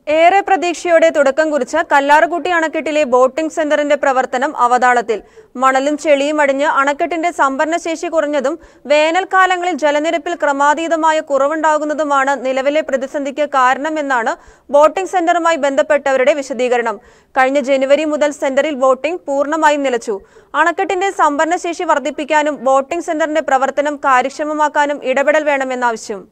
ഏറെ പ്രതീക്ഷയോടെ തുടക്കം കുറിച്ച കല്ലാറുകുട്ടി അണക്കെട്ടിലെ ബോട്ടിംഗ് സെന്ററിന്റെ പ്രവർത്തനം അവതാളത്തിൽ മണലും ചെളിയും അടിഞ്ഞ് അണക്കെട്ടിന്റെ സംഭരണശേഷി കുറഞ്ഞതും വേനൽക്കാലങ്ങളിൽ ജലനിരപ്പിൽ ക്രമാതീതമായ കുറവുണ്ടാകുന്നതുമാണ് നിലവിലെ പ്രതിസന്ധിക്ക് കാരണമെന്നാണ് ബോട്ടിംഗ് സെന്ററുമായി ബന്ധപ്പെട്ടവരുടെ വിശദീകരണം കഴിഞ്ഞ ജനുവരി മുതൽ സെന്ററിൽ ബോട്ടിംഗ് പൂർണ്ണമായും നിലച്ചു അണക്കെട്ടിന്റെ സംഭരണശേഷി വർദ്ധിപ്പിക്കാനും ബോട്ടിംഗ് സെന്ററിന്റെ പ്രവർത്തനം കാര്യക്ഷമമാക്കാനും ഇടപെടൽ വേണമെന്നാവശ്യം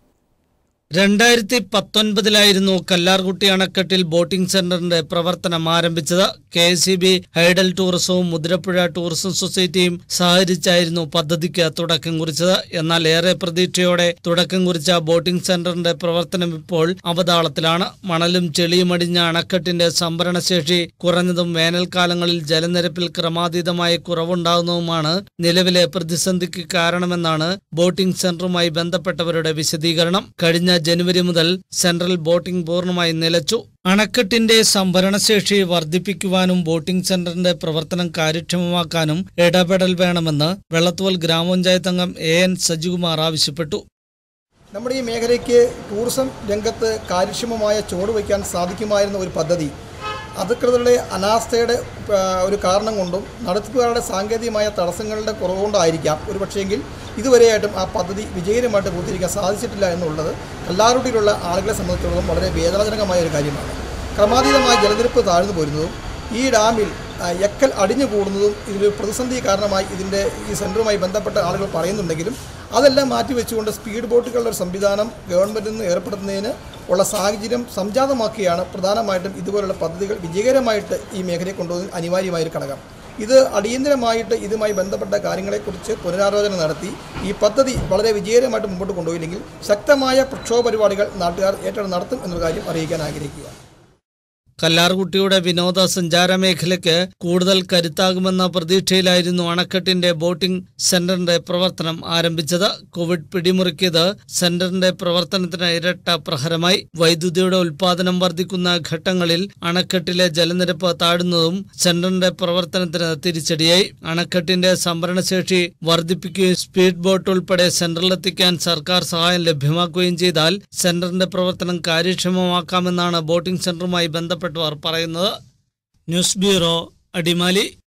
രണ്ടായിരത്തി പത്തൊൻപതിലായിരുന്നു കല്ലാർകുട്ടി അണക്കെട്ടിൽ ബോട്ടിംഗ് സെന്ററിന്റെ പ്രവർത്തനം ആരംഭിച്ചത് K S C B hydel ടൂറിസവും മുതിരപ്പുഴ ടൂറിസം സൊസൈറ്റിയും സഹകരിച്ചായിരുന്നു പദ്ധതിക്ക് തുടക്കം കുറിച്ചത് എന്നാൽ ഏറെ പ്രതീക്ഷയോടെ തുടക്കം കുറിച്ച ബോട്ടിംഗ് സെന്ററിന്റെ പ്രവർത്തനം ഇപ്പോൾ അവതാളത്തിലാണ് മണലും ചെളിയും അടിഞ്ഞ അണക്കെട്ടിന്റെ സംഭരണശേഷി കുറഞ്ഞതും വേനൽക്കാലങ്ങളിൽ ജലനിരപ്പിൽ ക്രമാതീതമായ കുറവുണ്ടാകുന്നതുമാണ് നിലവിലെ പ്രതിസന്ധിക്ക് കാരണമെന്നാണ് ബോട്ടിംഗ് സെന്ററുമായി ബന്ധപ്പെട്ടവരുടെ വിശദീകരണം കഴിഞ്ഞ ജനുവരി മുതൽ സെൻട്രൽ ബോട്ടിംഗ് പൂർണ്ണമായി നിലച്ചു അണക്കെട്ടിന്റെ സംഭരണശേഷി വർദ്ധിപ്പിക്കുവാനും ബോട്ടിംഗ് സെന്ററിന്റെ പ്രവർത്തനം കാര്യക്ഷമമാക്കാനും ഇടപെടൽ വേണമെന്ന് വെള്ളത്തുവൽ ഗ്രാമപഞ്ചായത്ത് അംഗം എ എൻ സജികുമാർ ആവശ്യപ്പെട്ടു നമ്മുടെ ഈ മേഖലയ്ക്ക് ടൂറിസം രംഗത്ത് കാര്യക്ഷമമായ ചുവട് വയ്ക്കാൻ സാധിക്കുമായിരുന്ന ഒരു പദ്ധതി അധികൃതരുടെ അനാസ്ഥയുടെ ആ, ഒരു കാരണം കൊണ്ടും നടത്തിപ്പുകാരുടെ സാങ്കേതികമായ തടസ്സങ്ങളുടെ കുറവുകൊണ്ടായിരിക്കാം ഒരു പക്ഷേങ്കിൽ ഇതുവരെയായിട്ടും ആ പദ്ധതി വിജയകരമായിട്ട് പൂർത്തീകരിക്കാൻ സാധിച്ചിട്ടില്ല എന്നുള്ളത് കല്ലാറുട്ടിയിലുള്ള ആളുകളെ സംബന്ധിച്ചിടത്തോളം വളരെ വേദനാജനകമായ ഒരു കാര്യമാണ് ക്രമാതീതമായ ജലനിരപ്പ് താഴ്ന്നു പോരുന്നതും ഈ ഡാമിൽ ആ, എക്കൽ അടിഞ്ഞു കൂടുന്നതും ഇതിലൊരു പ്രതിസന്ധി കാരണമായി ഇതിൻ്റെ ഈ സെൻറ്ററുമായി ബന്ധപ്പെട്ട ആളുകൾ പറയുന്നുണ്ടെങ്കിലും അതെല്ലാം മാറ്റിവെച്ചുകൊണ്ട് സ്പീഡ് ബോട്ടുകളുടെ ഒരു സംവിധാനം ഗവൺമെൻറ്റിൽ നിന്ന് ഏർപ്പെടുത്തുന്നതിന് ഉള്ള സാഹചര്യം സംജാതമാക്കിയാണ് പ്രധാനമായിട്ടും ഇതുപോലുള്ള പദ്ധതികൾ വിജയകരമായിട്ട് ഈ മേഖലയെ കൊണ്ടുപോകുന്ന അനിവാര്യമായ ഒരു ഘടകം ഇത് അടിയന്തരമായിട്ട് ഇതുമായി ബന്ധപ്പെട്ട കാര്യങ്ങളെക്കുറിച്ച് പുനരാലോചന നടത്തി ഈ പദ്ധതി വളരെ വിജയകരമായിട്ട് മുമ്പോട്ട് കൊണ്ടുപോയില്ലെങ്കിൽ ശക്തമായ പ്രക്ഷോഭ പരിപാടികൾ നാട്ടുകാർ ഏറ്റെടുത്ത് നടത്തും എന്നൊരു കാര്യം അറിയിക്കാൻ ആഗ്രഹിക്കുക കല്ലാർകുട്ടിയുടെ വിനോദസഞ്ചാര മേഖലയ്ക്ക് കൂടുതൽ കരുത്താകുമെന്ന പ്രതീക്ഷയിലായിരുന്നു അണക്കെട്ടിന്റെ ബോട്ടിംഗ് സെന്ററിന്റെ പ്രവർത്തനം ആരംഭിച്ചത് കോവിഡ് പിടിമുറുക്കിയത് സെന്ററിന്റെ പ്രവർത്തനത്തിന് ഇരട്ട പ്രഹരമായി വൈദ്യുതിയുടെ ഉൽപാദനം വർദ്ധിക്കുന്ന ഘട്ടങ്ങളിൽ അണക്കെട്ടിലെ ജലനിരപ്പ് താഴുന്നതും സെന്ററിന്റെ പ്രവർത്തനത്തിന് തിരിച്ചടിയായി അണക്കെട്ടിന്റെ സംഭരണശേഷി വർദ്ധിപ്പിക്കുകയും സ്പീഡ് ബോട്ട് ഉൾപ്പെടെ സെന്ററിലെത്തിക്കാൻ സർക്കാർ സഹായം ലഭ്യമാക്കുകയും ചെയ്താൽ സെന്ററിന്റെ പ്രവർത്തനം കാര്യക്ഷമമാക്കാമെന്നാണ് ബോട്ടിംഗ് സെന്ററുമായി ബന്ധപ്പെട്ടവർ പറയുന്നത് ന്യൂസ് ബ്യൂറോ അടിമാലി